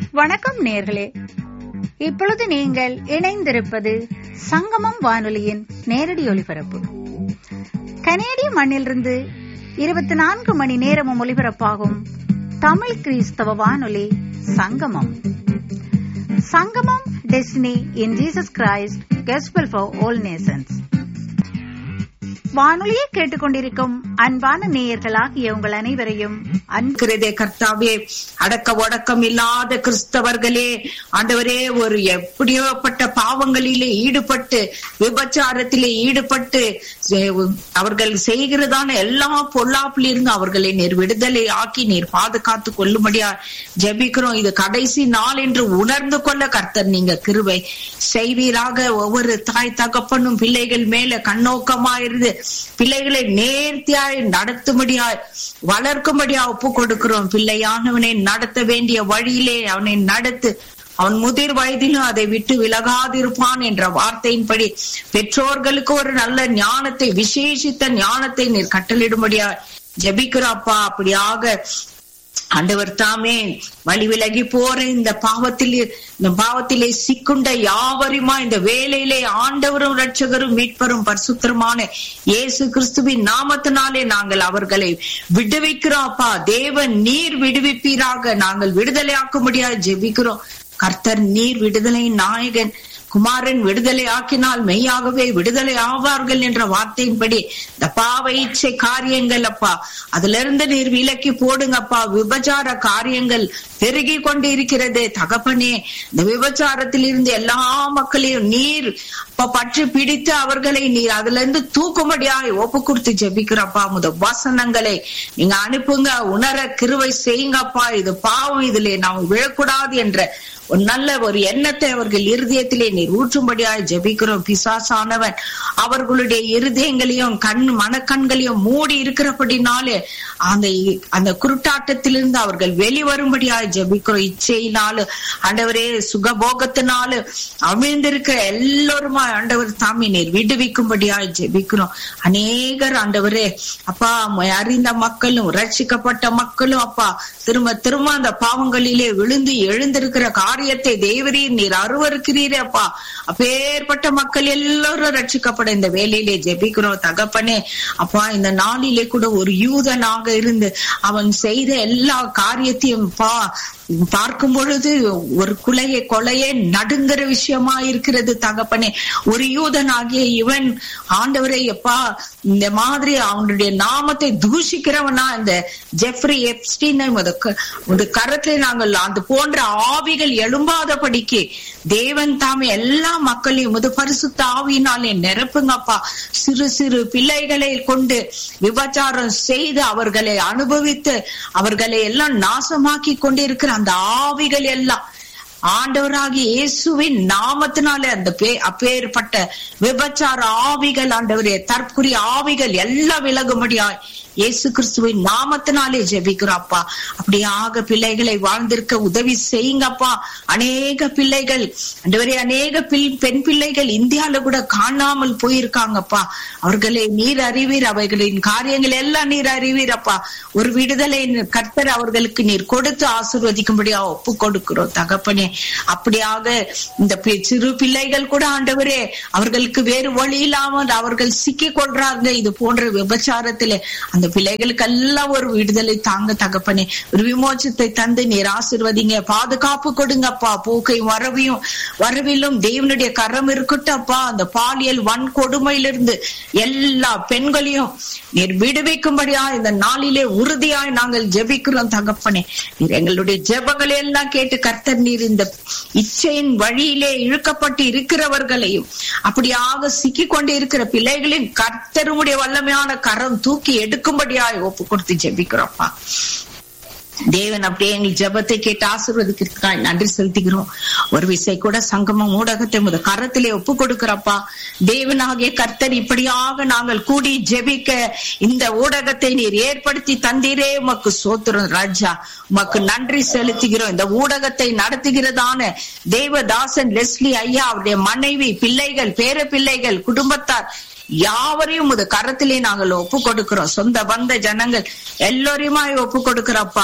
வணக்கம் நேர்களே இப்பொழுது நீங்கள் இணைந்திருப்பது சங்கமம் வானொலியின் நேரடி ஒலிபரப்பு கனேடிய மண்ணிலிருந்து இருபத்தி நான்கு மணி நேரமும் ஒலிபரப்பாகும் தமிழ் கிறிஸ்தவ வானொலி Sangamam Sangamam destiny in Jesus Christ gospel for all nations வானொலியை கேட்டுக்கொண்டிருக்கும் அன்பான நேயர்களாகிய உங்கள் அனைவரையும் அன்பு இருக்கிறதே கர்த்தாவே அடக்க ஒடக்கம் இல்லாத கிறிஸ்தவர்களே ஆண்டவரே ஒரு எப்படியோப்பட்ட பாவங்களிலே ஈடுபட்டு விபச்சாரத்திலே ஈடுபட்டு செ- அவர்கள் செய்கிறதான எல்லா பொல்லாப்பிலிருந்து அவர்களை நீர் விடுதலை ஆக்கி நீர் பாதுகாத்து கொள்ளும்படியா ஜெபிக்கிறோம் இது கடைசி நாள் என்று உணர்ந்து கொள்ள கர்த்தர் நீங்க கிருபை செய்வீராக ஒவ்வொரு தாய் தகப்பனும் பிள்ளைகள் மேல கண்ணோக்கமாயிருந்து பிள்ளைகளை நேர்த்தியாய் நடத்தும்படியாய் வளர்க்கும்படியா ஒப்பு கொடுக்கிறோம் பிள்ளையானவனை நடத்த வேண்டிய வழியிலே அவனை நடத்து அவன் முதிர் வயதிலும் அதை விட்டு விலகாதிருப்பான் என்ற வார்த்தையின்படி பெற்றோர்களுக்கு ஒரு நல்ல ஞானத்தை விசேஷித்த ஞானத்தை நீர் கட்டளிடும்படியா ஜெபிக்கிறாப்பா அப்படியாக ஆண்டவர் தாமே வழி விலகி போற இந்த பாவத்திலே இந்த பாவத்திலே சிக்குண்ட யாவருமா இந்த வேலையிலே ஆண்டவரும் இரட்சகரும் மீட்பரும் பரிசுத்தருமான இயேசு கிறிஸ்துவின் நாமத்தினாலே நாங்கள் அவர்களை விடுவிக்கிறோம்ப்பா தேவன் நீர் விடுவிப்பீராக நாங்கள் விடுதலையாக்க முடியாது ஜெபிக்கிறோம் கர்த்தர் நீர் விடுதலை நாயகன் குமாரன் விடுதலை ஆக்கினால் மெய்யாகவே விடுதலை ஆவார்கள் என்ற வார்த்தையின்படி இந்த பாவ இச்சை காரியங்கள் அப்பா அதுல இருந்து நீர் விலக்கி போடுங்கப்பா விபச்சார காரியங்கள் பெருகி கொண்டு இருக்கிறது தகப்பனே இந்த விபச்சாரத்தில் இருந்து எல்லா மக்களையும் நீர் அப்பா பற்றி பிடித்து அவர்களை நீர் அதுல இருந்து தூக்கும்படியாய் ஒப்பு கொடுத்து ஜெபிக்கிறப்பா முத வசனங்களை நீங்க அனுப்புங்க உணர கிருவை செய்யுங்கப்பா இது பாவம் இதுல நாம் விழக்கூடாது என்ற ஒரு நல்ல ஒரு எண்ணத்தை அவர்கள் இருதயத்திலே நீர் ஊற்றும்படியாய் ஜெபிக்கிறோம் பிசாசானவன் அவர்களுடைய இருதயங்களையும் கண் மனக்கண்களையும் மூடி இருக்கிறபடினாலே அந்த அந்த குருட்டாட்டத்திலிருந்து அவர்கள் வெளிவரும்படியாய் ஜெபிக்கிறோம் இச்சையினாலும் ஆண்டவரே சுகபோகத்தினாலும் அமிழ்ந்திருக்கிற எல்லோருமா ஆண்டவர் தாமி நீர் விடுவிக்கும்படியாய் ஜெபிக்கிறோம் அநேகர் ஆண்டவரே அப்பா உம்மை அறிந்த மக்களும் ரட்சிக்கப்பட்ட மக்களும் அப்பா திரும்ப திரும்ப அந்த பாவங்களிலே விழுந்து எழுந்திருக்கிற காரியத்தை தேவரீர் நீர் அருவருக்கிறீரே அப்பா அப்பேற்பட்ட மக்கள் எல்லாரும் ரட்சிக்கப்பட இந்த வேலையிலே ஜெபிக்கிறோம் தகப்பனே அப்பா இந்த நாளிலே கூட ஒரு யூதனாக இருந்து அவன் செய்த எல்லா காரியத்தையும் பா பார்க்கும் பொழுது ஒரு குலையை கொலையே நடுங்கிற விஷயமா இருக்கிறது தகப்பனே ஒரு யூதனாகிய இவன் ஆண்டவரை எப்பா இந்த மாதிரி அவனுடைய நாமத்தை தூஷிக்கிறவனா இந்த ஜெஃப்ரி எப்ஸ்டீன் ஒரு கரத்தை நாங்கள் அது போன்ற ஆவிகள் எழும்பாதபடிக்கு தேவன் தாமே எல்லா மக்களையும் முது பரிசுத்த ஆவியினாலே நிரப்புங்கப்பா சிறு சிறு பிள்ளைகளை கொண்டு விபச்சாரம் செய்து அவர்களை அனுபவித்து அவர்களை எல்லாம் நாசமாக்கி கொண்டிருக்கிற அந்த ஆவிகள் எல்லாம் ஆண்டவராகிய இயேசுவின் நாமத்தினாலே அந்த பே அப்பேற்பட்ட விபச்சார ஆவிகள் ஆண்டவரே தற்குறி ஆவிகள் எல்லாம் விலகும்படியாய் இயேசு கிறிஸ்துவின் நாமத்தினாலே ஜெபிக்கிறோம்ப்பா அப்படியாக பிள்ளைகளை வாழ்ந்திருக்க உதவி செய்யுங்கப்பா அநேக பிள்ளைகள் ஆண்டவரே அநேக பிள்- பெண் பிள்ளைகள் இந்தியால கூட காணாமல் போயிருக்காங்கப்பா அவர்களை நீர் அறிவீர் அவைகளின் காரியங்கள் எல்லாம் நீர் அறிவீரப்பா ஒரு விடுதலை கர்த்தர் அவர்களுக்கு நீர் கொடுத்து ஆசிர்வதிக்கும்படியா ஒப்பு கொடுக்கிறோம் தகப்பனே அப்படியாக இந்த பி- சிறு பிள்ளைகள் கூட ஆண்டவரே அவர்களுக்கு வேறு வழி இல்லாமல் அவர்கள் சிக்கிக் கொள்றாங்க இது போன்ற விபச்சாரத்திலே அந்த பிள்ளைகளுக்கு எல்லாம் ஒரு விடுதலை தாங்க தகப்பனே ஒரு விமோச்சத்தை தந்து நீர் ஆசிர்வதிங்க பாதுகாப்பு கொடுங்கப்பா போக்கை வரவையும் வரவிலும் தேவனுடைய கரம் இருக்கட்டும்ப்பா அந்த பாலியல் வன்கொடுமையிலிருந்து எல்லா பெண்களையும் நீர் விடுவிக்கும்படியா இந்த நாளிலே உறுதியாய் நாங்கள் ஜெபிக்கிறோம் தகப்பனே நீர் எங்களுடைய ஜெபங்களை எல்லாம் கேட்டு கர்த்தர் நீர் இந்த இச்சையின் வழியிலே இழுக்கப்பட்டு இருக்கிறவர்களையும் அப்படியாக சிக்கிக் கொண்டு இருக்கிற பிள்ளைகளின் கர்த்தருடைய வல்லமையான கரம் தூக்கி எடுக்கும்படியாய் ஒப்பு கொடுத்து ஜெபிக்கிறோம்ப்பா தேவன் அப்படியே எங்கள் ஜெபத்தை கேட்டு ஆசீர்வதிக்கிறதுக்காக நன்றி செலுத்துகிறோம் ஒரு விசை கூட சங்கமம் ஊடகத்தை முத கரத்திலே ஒப்பு கொடுக்கிறப்பா தேவனாகிய கர்த்தர் இப்படியாக நாங்கள் கூடி ஜெபிக்க இந்த ஊடகத்தை நீர் ஏற்படுத்தி தந்தீரே உமக்கு சோத்திரம் ராஜா உமக்கு நன்றி செலுத்துகிறோம் இந்த ஊடகத்தை நடத்துகிறதான தேவதாசன் லெஸ்லி ஐயா அவருடைய மனைவி பிள்ளைகள் பேர பிள்ளைகள் குடும்பத்தார் யாவரையும் உமது கரத்திலே நாங்கள் ஒப்பு கொடுக்கிறோம் சொந்த வந்த ஜனங்கள் எல்லோரையுமாய் ஒப்பு கொடுக்கிறப்பா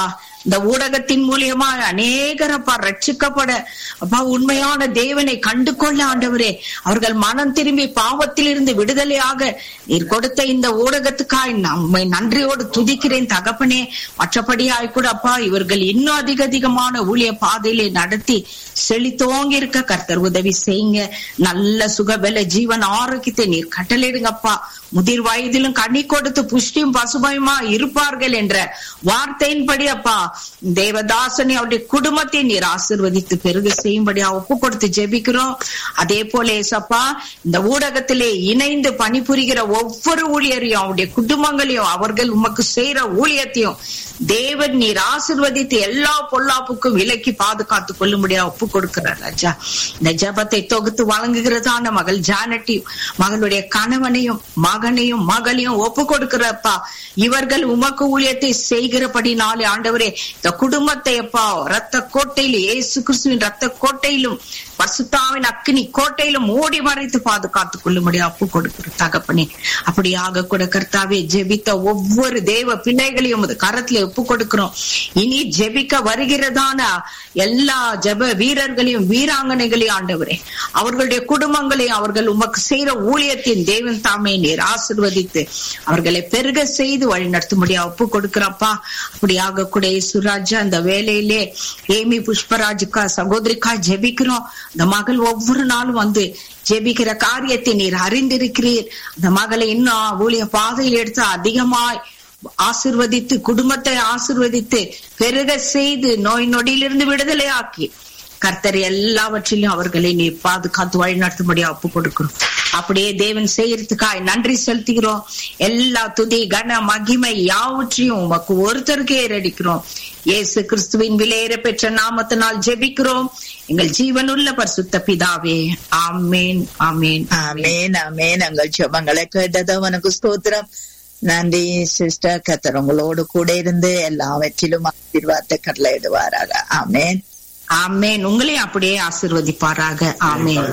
இந்த ஊடகத்தின் மூலியமா அநேகர் அப்பா ரட்சிக்கப்பட அப்பா உண்மையான தேவனை கண்டு கொள்ள ஆண்டவரே அவர்கள் மனம் திரும்பி பாவத்திலிருந்து விடுதலையாக நீர் கொடுத்த இந்த ஊடகத்துக்காய் நம்மை நன்றியோடு துதிக்கிறேன் தகப்பனே மற்றபடியாய் கூட அப்பா இவர்கள் இன்னும் அதிக அதிகமான ஊழிய பாதையிலே நடத்தி செழித்தோங்கி இருக்க கர்த்தர் உதவி செய்யுங்க நல்ல சுகபல ஜீவன் ஆரோக்கியத்தை நீர் கட்டளையிடுங்கப்பா முதிர் வயதிலும் கனி கொடுத்து புஷ்டியும் பசுமையுமா இருப்பார்கள் என்ற வார்த்தையின்படி அப்பா தேவதாசனை அவருடைய குடும்பத்தை நீர் ஆசிர்வதித்து பெருக செய்யும்படியா ஒப்பு கொடுத்து ஜெபிக்கிறோம் அதே போல ஏசப்பா இந்த ஊடகத்திலே இணைந்து பணிபுரிகிற ஒவ்வொரு ஊழியரையும் அவருடைய குடும்பங்களையும் அவர்கள் உமக்கு செய்யற ஊழியத்தையும் தேவன் நீர் ஆசிர்வதித்து எல்லா பொல்லாப்புக்கும் விலக்கி பாதுகாத்து கொள்ளும்படியா ஒப்பு கொடுக்கிறார் ராஜா இந்த ஜபத்தை தொகுத்து வழங்குகிறதான மகள் ஜானட்டியும் மகளுடைய கணவனையும் மகனையும் மகளையும் ஒப்பு கொடுக்கிறப்பா இவர்கள் உமக்கு ஊழியத்தை செய்கிறபடினாலே ஆண்டவரே இந்த குடும்பத்தை அப்பா ரத்த கோட்டையிலும் இயேசு கிறிஸ்துவின் ரத்த கோட்டையிலும் பசுத்தாவின் அக்கினி கோட்டையிலும் ஓடி மறைத்து பாதுகாத்துக் கொள்ளும்படி அப்பு கொடுக்கிற தகப்பனே அப்படியாக கூட கர்த்தாவே ஜெபித்த ஒவ்வொரு தேவ பிள்ளைகளையும் உமது கரத்துல ஒப்பு கொடுக்கிறோம் இனி ஜெபிக்க வருகிறதான எல்லா ஜெப வீரர்களையும் வீராங்கனைகளையும் ஆண்டவரே அவர்களுடைய குடும்பங்களையும் அவர்கள் உமக்கு செய்யற ஊழியத்தின் தேவன் தாமே நீர் ஆசிர்வதித்து அவர்களை பெருக செய்து வழி நடத்தும்படியா ஒப்பு கொடுக்கிறப்பா அப்படியாக கூட சுராஜா அந்த வேலையிலே ஏமி புஷ்பராஜுக்கா சகோதரிக்கா ஜெபிக்கிறோம் அந்த மகள் ஒவ்வொரு நாளும் வந்து ஜெபிக்கிற காரியத்தை நீர் அறிந்திருக்கிறீர் அந்த மகளை இன்னும் ஊழிய பாதையில் எடுத்து அதிகமாய் ஆசிர்வதித்து குடும்பத்தை ஆசிர்வதித்து பெருக செய்து நோய் நொடியிலிருந்து விடுதலை ஆக்கி கர்த்தர் எல்லாவற்றிலும் அவர்களை நீ பாதுகாத்து வழி நடத்தும்படி ஒப்பு கொடுக்கிறோம் அப்படியே தேவன் செய்யறதுக்காய் நன்றி செலுத்துகிறோம் எல்லா துதி கன மகிமை யாவற்றையும் உமக்கு ஒருத்தருக்கே ஏறடிக்கிறோம் இயேசு கிறிஸ்துவின் விலையேற பெற்ற நாமத்தினால் ஜெபிக்கிறோம் எங்கள் ஜீவனுள்ள பரிசுத்த பிதாவே ஆமேன் ஆமேன் ஆமேன் ஆமேன் எங்கள் ஜெபங்களை கேட்டது உனக்கு ஸ்தோத்திரம் நன்றி சிஸ்டர் கத்தர் உங்களோடு கூட இருந்து எல்லாவற்றிலும் ஆசீர்வாதத்தை கட்டளையிடுவாராக ஆமேன் ஆமேன் உங்களையும் அப்படியே ஆசிர்வதிப்பாராக ஆமேன்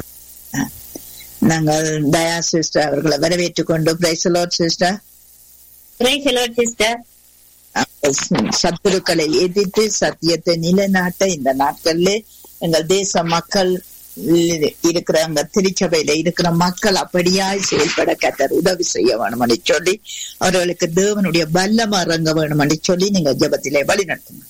நாங்கள் தயா சிஸ்டர் அவர்களை வரவேற்றுக் கொண்டு பிரைசலோட் சிஸ்டர் சிஸ்டர் சத்துருக்களை எதிர்த்து சத்தியத்தை நிலைநாட்ட இந்த நாட்கள்ல எங்கள் தேச மக்கள் இருக்கிற அங்க திருச்சபையில இருக்கிற மக்கள் அப்படியாய் செயல்பட கத்தர் உதவி செய்ய வேணும் சொல்லி அவர்களுக்கு தேவனுடைய பல்லம் இறங்க வேணும் சொல்லி நீங்க ஜபத்திலே வழி நடத்துங்க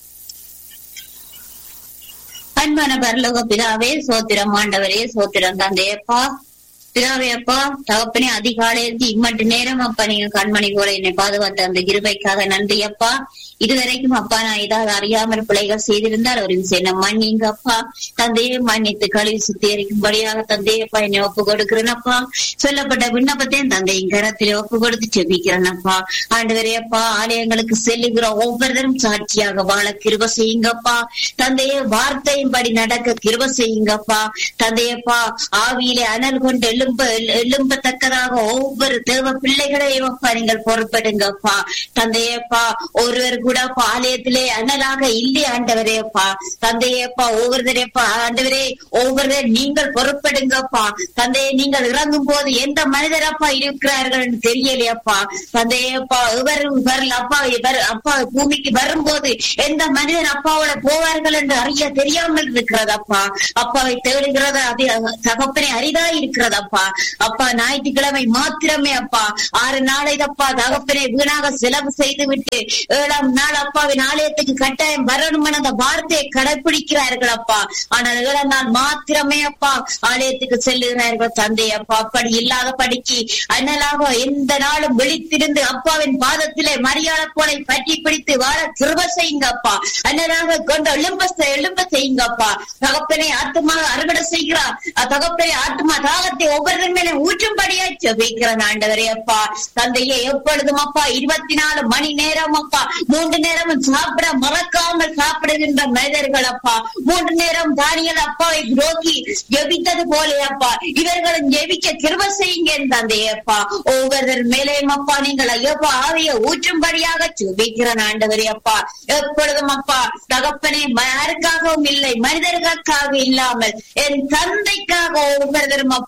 அன்பான பரலோக பிதாவே சோத்திரம் ஆண்டவரே சோத்திரம் தந்தையப்பா பிதாவே அப்பா தகப்பனே அதிகாலை இருந்து இம்மட்டு நேரம் அப்பா நீங்க கண்மணி போல என்னை பாதுகாத்த அந்த கிருபைக்காக நன்றி அப்பா இதுவரைக்கும் அப்பா நான் ஏதாவது அறியாமல் பிள்ளைகள் செய்திருந்தால் ஒரு விஷயம் மன்னிங்க அப்பா தந்தையை மன்னித்து கழுவி சுத்திகரிக்கும்படியாக தந்தையப்பா என்னை ஒப்பு கொடுக்கிறேனப்பா சொல்லப்பட்ட விண்ணப்பத்தையும் தந்தையின் கரத்திலே ஒப்பு கொடுத்து செபிக்கிறேனப்பா ஆண்டவரே அப்பா ஆலயங்களுக்கு செல்லுகிற ஒவ்வொருத்தரும் சாட்சியாக வாழ கிருப செய்யுங்கப்பா தந்தையே வார்த்தையின் படி நடக்க கிருப செய்யுங்கப்பா தந்தையப்பா ஆவியிலே அனல் கொண்டு எழும்ப எழும்பத்தக்கதாக ஒவ்வொரு தேவ பிள்ளைகளையும் அப்பா நீங்கள் பொறுப்படுங்கப்பா தந்தையப்பா ஒருவர் கூட அப்பா ஆலயத்திலே அனலாக இல்லை ஆண்டவரேப்பா தந்தையப்பா ஒவ்வொருத்தரையப்பா ஆண்டவரே ஒவ்வொரு நீங்கள் பொறுப்படுங்கப்பா தந்தையை நீங்கள் இறங்கும் போது எந்த மனிதரப்பா இருக்கிறார்கள் தெரியலையப்பா தந்தையப்பா இவர் வரல அப்பா இவர் அப்பா பூமிக்கு வரும்போது எந்த மனிதர் அப்பாவோட போவார்கள் என்று அறிய தெரியாமல் இருக்கிறதப்பா அப்பாவை தேடுகிறது அது தகப்பனை அரிதா இருக்கிறதப்பா அப்பா ஞாயிற்றுக்கிழமை மாத்திரமே அப்பா ஆறு நாளை அப்பா தகப்பனை வீணாக செலவு செய்து விட்டு ஏழாம் நாள் அப்பாவின் ஆலயத்துக்கு கட்டாயம் வரணும் அந்த வார்த்தையை கடைபிடிக்கிறார்கள் அப்பா ஆனால் ஏழாம் நாள் மாத்திரமே அப்பா ஆலயத்துக்கு செல்லுகிறார்கள் தந்தை அப்பா அப்படி இல்லாத படிக்கு அண்ணலாக எந்த நாளும் விழித்திருந்து அப்பாவின் பாதத்திலே மரியாதை போலை பற்றி பிடித்து வாழ கிருப செய்யுங்க அப்பா அண்ணலாக கொண்ட எழும்ப எழும்ப செய்யுங்க அப்பா தகப்பனை ஆத்மா அறுவடை செய்கிறார் தகப்பனை ஆத்மா தாகத்தை ஒவ்வொரு மேலே ஊற்றும்படியா ஜெபிக்கிறேன் ஆண்டவரே அப்பா தந்தையே எப்பொழுதும் அப்பா இருபத்தி நாலு மணி நேரம் அப்பா மூன்று நேரம் சாப்பிட மறக்காமல் சாப்பிடுகின்ற மனிதர்கள் அப்பா மூன்று நேரம் தானியல் அப்பாவை நோக்கி ஜெபித்தது போல அப்பா இவர்களும் ஜெபிக்க கிருப செய்யுங்க தந்தையே அப்பா ஒவ்வொருவர் மேலேயும் அப்பா நீங்கள் ஐயப்பா ஆவிய ஊற்றும்படியாக ஜெபிக்கிறேன் ஆண்டவரே அப்பா எப்பொழுதும் அப்பா தகப்பனே யாருக்காகவும் இல்லை மனிதர்களுக்காக இல்லாமல் என் தந்தைக்காக ஒவ்வொருவரும் அப்பா எபி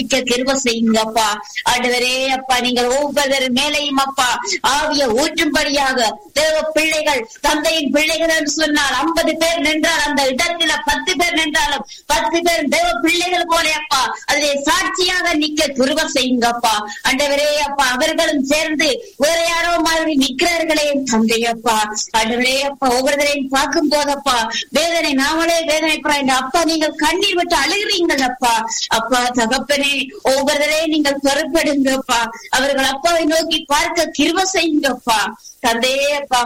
ஜெபிக்க கிருப செய்யுங்கப்பா ஆண்டவரே அப்பா நீங்கள் ஒவ்வொரு மேலையும் அப்பா ஆவிய ஊற்றும்படியாக தேவ பிள்ளைகள் தந்தையின் பிள்ளைகள் என்று சொன்னால் ஐம்பது பேர் நின்றால் அந்த இடத்துல பத்து பேர் நின்றாலும் பத்து பேர் தேவ பிள்ளைகள் போல அப்பா அதிலே சாட்சியாக நிக்க கிருப செய்யுங்கப்பா ஆண்டவரே அப்பா அவர்களும் சேர்ந்து வேற யாரோ மாதிரி நிற்கிறார்களே தந்தையப்பா ஆண்டவரே அப்பா ஒவ்வொருத்தரையும் பார்க்கும் போதப்பா வேதனை நாமளே வேதனைப்படுற அப்பா நீங்கள் கண்ணீர் விட்டு அழுகிறீங்கள் அப்பா அப்பா தகப்பனே ஒவ்வொருத்தரையும் நீங்கள் பொறுப்பெடுங்கப்பா அவர்கள் அப்பாவை நோக்கி பார்க்க கிருப செய்யுங்கப்பா தந்தையே அப்பா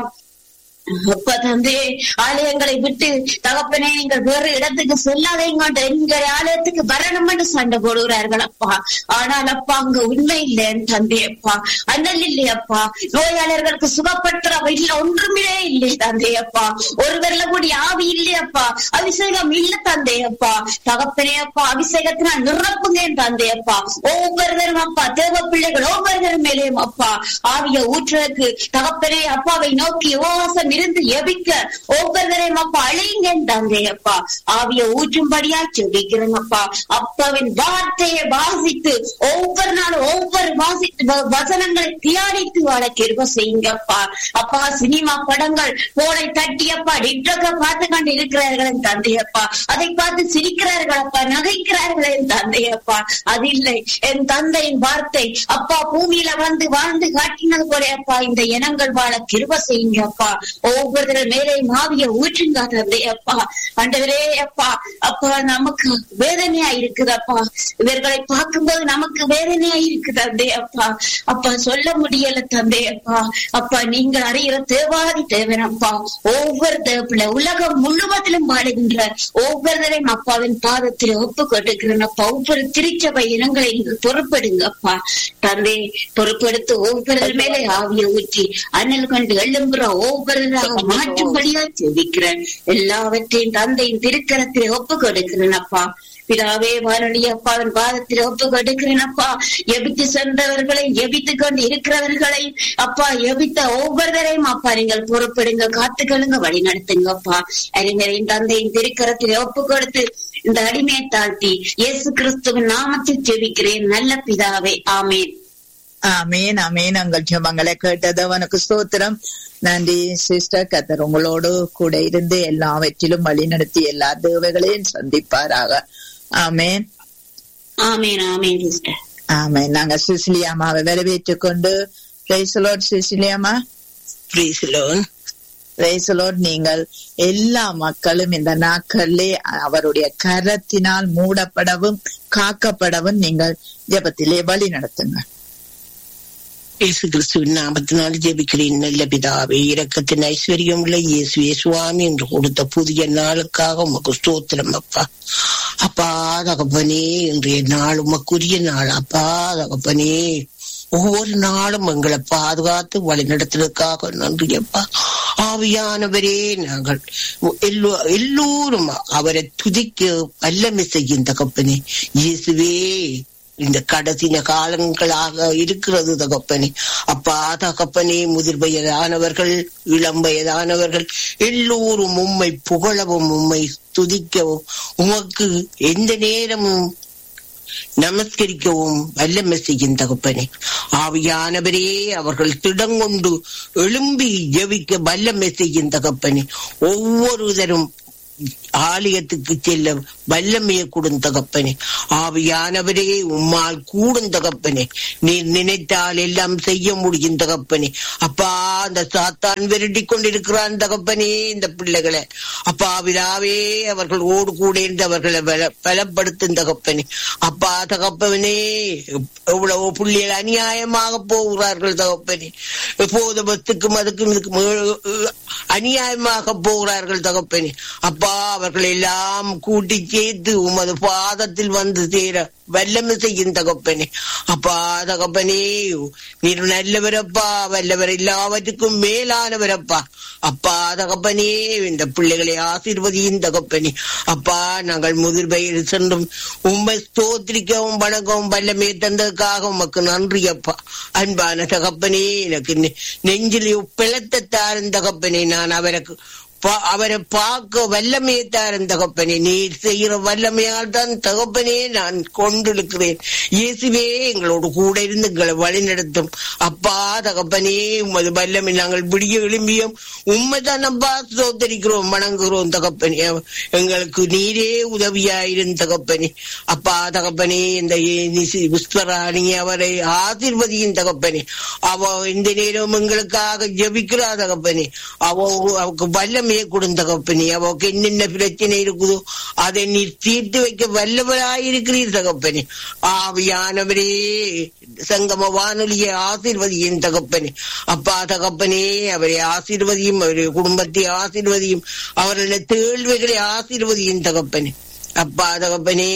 அப்பா தந்தை ஆலயங்களை விட்டு தகப்பனே நீங்கள் வேறு இடத்துக்கு செல்லாதீங்க எங்கள் ஆலயத்துக்கு வரணும் என்று சண்டை போடுகிறார்கள் அப்பா ஆனால் அப்பா அங்க உண்மை இல்லை தந்தை அப்பா அண்ணல் இல்லையப்பா நோயாளர்களுக்கு சுகப்பற்ற இல்ல ஒன்றுமே இல்லை தந்தை அப்பா ஒருவர்ல கூடிய ஆவி இல்லையப்பா அபிஷேகம் இல்ல தந்தை அப்பா தகப்பனே அப்பா அபிஷேகத்தினால் நிரப்புங்க தந்தை அப்பா ஒவ்வொருவரும் அப்பா தேவ பிள்ளைகள் ஒவ்வொருவரும் மேலேயும் அப்பா ஆவிய ஊற்றுவதற்கு தகப்பனே அப்பாவை நோக்கி உபவாசம் இருந்து எபிக்க ஒவ்வொருவரையும் அப்பா அழைங்க தந்தை அப்பா ஆவிய ஊற்றும்படியா சொல்லிக்கிறேன் அப்பா அப்பாவின் வார்த்தையை வாசித்து ஒவ்வொரு நாளும் ஒவ்வொரு வாசித்து வ- வசனங்களை தியானித்து வாழ கிருப செய்யுங்கப்பா அப்பா சினிமா படங்கள் போனை தட்டி அப்பா டிக்டோக்க பார்த்து கொண்டு இருக்கிறார்கள் தந்தையப்பா அதை பார்த்து சிரிக்கிறார்கள் அப்பா நகைக்கிறார்கள் என் தந்தையப்பா அது இல்லை என் தந்தையின் வார்த்தை அப்பா பூமியில வந்து வாழ்ந்து காட்டினது போல அப்பா இந்த இனங்கள் வாழ கிருப செய்யுங்க அப்பா ஒவ்வொருத்தர் மேலே மாவிய ஊற்றுங்க தந்தை அப்பா ஆண்டவரே அப்பா அப்பா நமக்கு வேதனையா இருக்குது அப்பா இவர்களை பார்க்கும்போது நமக்கு வேதனையா இருக்குது தந்தை அப்பா அப்பா சொல்ல முடியல தந்தை அப்பா அப்பா நீங்கள் அறிகிற தேவாதி தேவன் அப்பா ஒவ்வொரு தேவப்பிள்ளை உலகம் முழுவதிலும் வாழுகின்ற ஒவ்வொருவரையும் அப்பாவின் பாதத்தில் ஒப்பு கொடுக்கிறேன் அப்பா ஒவ்வொரு திருச்சபை இனங்களை நீங்கள் பொறுப்படுங்க அப்பா தந்தை பொறுப்பெடுத்து ஒவ்வொரு மேலே ஆவிய ஊற்றி அனல் கொண்டு எழும்புற ஒவ்வொருவராக மாற்றும்படியா ஜெபிக்கிறேன் எல்லாவற்றையும் தந்தையின் திருக்கரத்தில் ஒப்பு கொடுக்கிறேன் அப்பா பிதாவே வானொலி அப்பாவின் பாதத்தில் ஒப்பு கொடுக்கிறேன் அப்பா எபித்து சென்றவர்களை எபித்து கொண்டு இருக்கிறவர்களை அப்பா எபித்த ஒவ்வொருவரையும் அப்பா நீங்கள் பொறுப்பெடுங்க காத்துக்கொள்ளுங்க வழி நடத்துங்க அப்பா அறிஞரின் தந்தையின் திருக்கரத்தில் ஒப்பு கொடுத்து இந்த அடிமையை தாழ்த்தி இயேசு கிறிஸ்துவின் நாமத்தில் ஜெபிக்கிறேன் நல்ல பிதாவே ஆமேன் ஆமீன் ஆமீன் உங்கள் ஜெபங்களை கேட்டது அவனுக்கு ஸ்தோத்திரம் நன்றி சிஸ்டர் கத்தர் உங்களோடு கூட இருந்து எல்லாவற்றிலும் வழி நடத்தி எல்லா தேவைகளையும் சந்திப்பாராக ஆமேன் ஆமேன் ஆமேன் சிஸ்டர் ஆமேன் நாங்க சிசிலியாமாவை வரவேற்றுக் கொண்டு பிரைசலோட் சிசிலியாமா பிரைஸ்லோன் பிரைசலோட் நீங்கள் எல்லா மக்களும் இந்த நாட்களிலே அவருடைய கரத்தினால் மூடப்படவும் காக்கப்படவும் நீங்கள் ஜெபத்திலே வழி நடத்துங்க இயேசு கிறிஸ்துவின் நாமத்தினால் ஜெபிக்கிறேன் நல்ல பிதாவே இரக்கத்தின் ஐஸ்வர்யம் உள்ள இயேசுவே சுவாமி என்று கொடுத்த புதிய நாளுக்காக உமக்கு ஸ்தோத்திரம் அப்பா அப்பா தகப்பனே இன்றைய நாள் உமக்குரிய நாள் அப்பா தகப்பனே ஒவ்வொரு நாளும் எங்களை பாதுகாத்து வழி நடத்துறதுக்காக நன்றி அப்பா ஆவியானவரே நாங்கள் எல்லோ எல்லோரும் அவரை துதிக்க வல்லமை செய்யும் தகப்பனே இயேசுவே இந்த கடைசின காலங்களாக இருக்கிறது தகப்பனே அப்பா தகப்பனே முதிர் வயதானவர்கள் இளம் வயதானவர்கள் எல்லோரும் உம்மை புகழவும் உம்மை துதிக்கவும் உமக்கு எந்த நேரமும் நமஸ்கரிக்கவும் வல்லமை செய்யும் தகப்பனே ஆவியானவரே அவர்கள் திடங்கொண்டு எழும்பி ஜெபிக்க வல்லமை செய்யும் தகப்பனே ஒவ்வொருதரும் ஆலயத்துக்கு செல்ல வல்லமையை கொடும் தகப்பனே ஆவியானவரே உம்மால் கூடும் தகப்பனே நீர் நினைத்தால் எல்லாம் செய்ய முடியும் தகப்பனே அப்பா அந்த சாத்தான் விரட்டி கொண்டிருக்கிறான் தகப்பனே இந்த பிள்ளைகளை அப்பா விழாவே அவர்கள் ஓடு கூட இருந்து அவர்களை பல- பலப்படுத்தும் தகப்பனே அப்பா தகப்பனே எவ்வளவு புள்ளிகள் அநியாயமாக போகிறார்கள் தகப்பனே போதபத்துக்கும் அதுக்கும் இதுக்கும் ஏ- அநியாயமாக போகிறார்கள் தகப்பனே அப்பா அவர்கள் எல்லாம் கூட்டி சேர்த்து உமது பாதத்தில் வந்து சேர வல்லமை செய்யும் தகப்பனே அப்பா தகப்பனே நீர் நல்லவரப்பா வல்லவர் எல்லாவற்றுக்கும் மேலானவரப்பா அப்பா தகப்பனே இந்த பிள்ளைகளை ஆசீர்வதியும் தகப்பனே அப்பா நாங்கள் முதிர் பயிர் சென்றும் உம்மை ஸ்தோத்திரிக்கவும் வணங்கவும் வல்லமே தந்ததுக்காக உமக்கு நன்றி அப்பா அன்பான தகப்பனே எனக்கு நெ- நெஞ்சில் பிளத்த தாரும் தகப்பனே நான் அவருக்கு பா- அவரை பார்க்க வல்லமையை தாரும் தகப்பனே நீர் செய்கிற வல்லமையால் தான் தகப்பனே நான் கொண்டிருக்கிறேன் இயேசுவே எங்களோடு கூட இருந்து எங்களை வழிநடத்தும் அப்பா தகப்பனே உமது வல்லமை நாங்கள் விடிய எழும்பியும் உண்மைதான் அப்பா சோதரிக்கிறோம் வணங்குகிறோம் தகப்பனே எங்களுக்கு நீரே உதவியாயிரும் தகப்பனே அப்பா தகப்பனே இந்த புஷ்பராணி அவரை ஆசிர்வதியும் தகப்பனே அவ இந்த நேரம் எங்களுக்காக ஜபிக்கிறா தகப்பனே அவ அவக்கு வல்லமையை கொடுந்த தகப்பனே அவக்கு என்னென்ன பிரச்சனை இருக்குதோ அதை நீர் தீர்த்து வைக்க வல்லவராயிருக்கிறீர் தகப்பனே ஆவியானவரே சங்கம வானொலியை ஆசீர்வதியும் தகப்பனே அப்பா தகப்பனே அவரை ஆசீர்வதியும் அவருடைய குடும்பத்தை ஆசீர்வதியும் அவருடைய தேழ்வுகளை ஆசீர்வதியும் தகப்பனே அப்பா தகப்பனே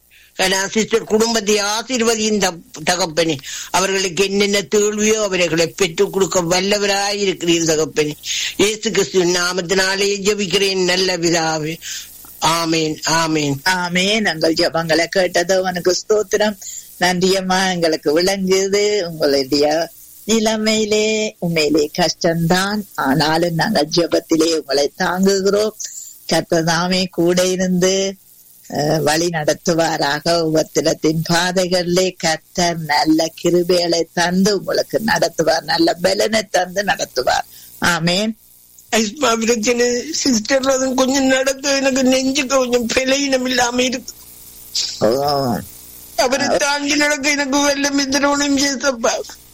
சிஸ்டர் குடும்பத்தை ஆசீர்வதியும் தப்- தகப்பனே அவர்களுக்கு என்னென்ன தோல்வியோ அவர்களை பெற்றுக் கொடுக்க வல்லவராயிருக்கிறீர் தகப்பனே இயேசு கிறிஸ்து நாமத்தினாலே ஜெபிக்கிறேன் நல்ல விதாவே ஆமேன் ஆமேன் ஆமே நாங்கள் ஜபங்களை கேட்டது உனக்கு ஸ்தோத்திரம் நன்றியம்மா எங்களுக்கு விளங்குது உங்களுடைய நிலைமையிலே உண்மையிலே கஷ்டம்தான் ஆனாலும் நாங்கள் ஜெபத்திலே உங்களை தாங்குகிறோம் கர்த்ததாமே கூட இருந்து அஹ், வழி நடத்துவாராக உபத்திரத்தின் பாதைகளிலே கர்த்தர் நல்ல கிருபைகளை தந்து உங்களுக்கு நடத்துவார் நல்ல பலனை தந்து நடத்துவார் ஆமேன் ஐஸ்பா பிரச்சனை சிஸ்டர் அது கொஞ்சம் நடக்க எனக்கு நெஞ்சுக்கு கொஞ்சம் பிழையினம் இல்லாம இருக்கு ஓ அவரை தாண்டி நடக்க எனக்கு வெள்ளம் தரணும் ஏசப்பா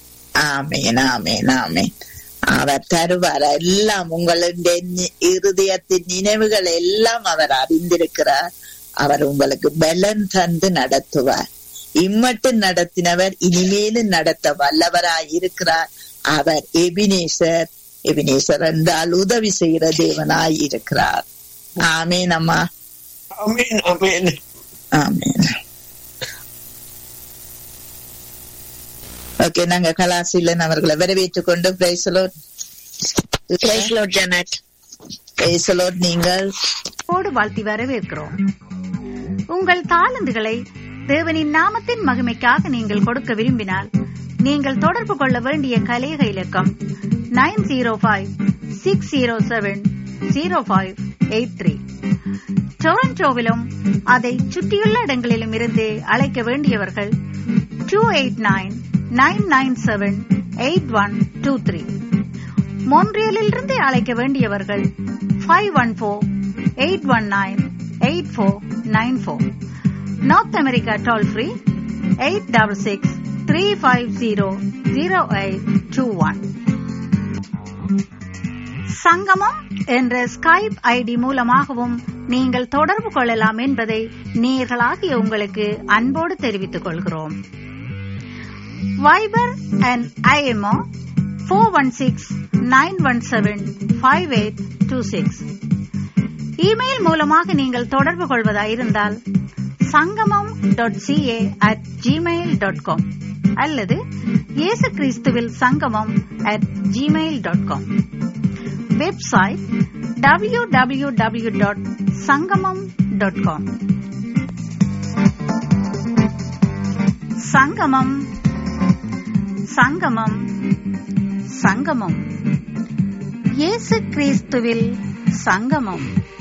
ஆமேன் ஆமேன் ஆமேன் அவர் தருவார் எல்லாம் உங்களுடைய நி- இருதயத்தின் நினைவுகள் எல்லாம் அவர் அறிந்திருக்கிறார் அவர் உங்களுக்கு பலன் தந்து நடத்துவார் இம்மட்டும் நடத்தினவர் இனிமேலும் நடத்த வல்லவராய் இருக்கிறார் அவர் எபினேசர் எபினேசர் என்றால் உதவி செய்கிற தேவனாய் இருக்கிறார் ஆமேன் அம்மா ஆமேன் ஆமேன் ஆமேன் ஓகே நாங்க கலாசிலன் அவர்களை வரவேற்றுக் கொண்டு பிரைசலோட் ஜனட் பிரைசலோட் நீங்கள் ஓடு வாழ்த்தி வரவேற்கிறோம் உங்கள் தாளந்துகளை தேவனின் நாமத்தின் மகிமைக்காக நீங்கள் கொடுக்க விரும்பினால் நீங்கள் தொடர்பு கொள்ள வேண்டிய கலேக இலக்கம் nine zero five six zero seven zero five eight three டொரண்டோவிலும் அதை சுற்றியுள்ள இடங்களிலும் இருந்து அழைக்க வேண்டியவர்கள் two eight nine nine nine seven eight one two three மொன்றியலிலிருந்து அழைக்க வேண்டியவர்கள் five one four eight one nine eight four nine four North America toll free eight double six three five zero zero eight two one Sangamam என்ற Skype ID மூலமாகவும் நீங்கள் தொடர்பு கொள்ளலாம் என்பதை நேர்களாகிய உங்களுக்கு அன்போடு தெரிவித்துக் கொள்கிறோம் Viber and IMO four one six nine one seven five eight two six email மூலமாக நீங்கள் தொடர்பு கொள்வதாயிருந்தால் Sangamam dot CA at Gmail dot com அல்லது இயேசு கிறிஸ்துவில் Sangamam at Gmail dot com website W W W dot Sangamam dot com Sangamam Sangamam சங்கமம் இயேசு கிறிஸ்துவில் சங்கமம்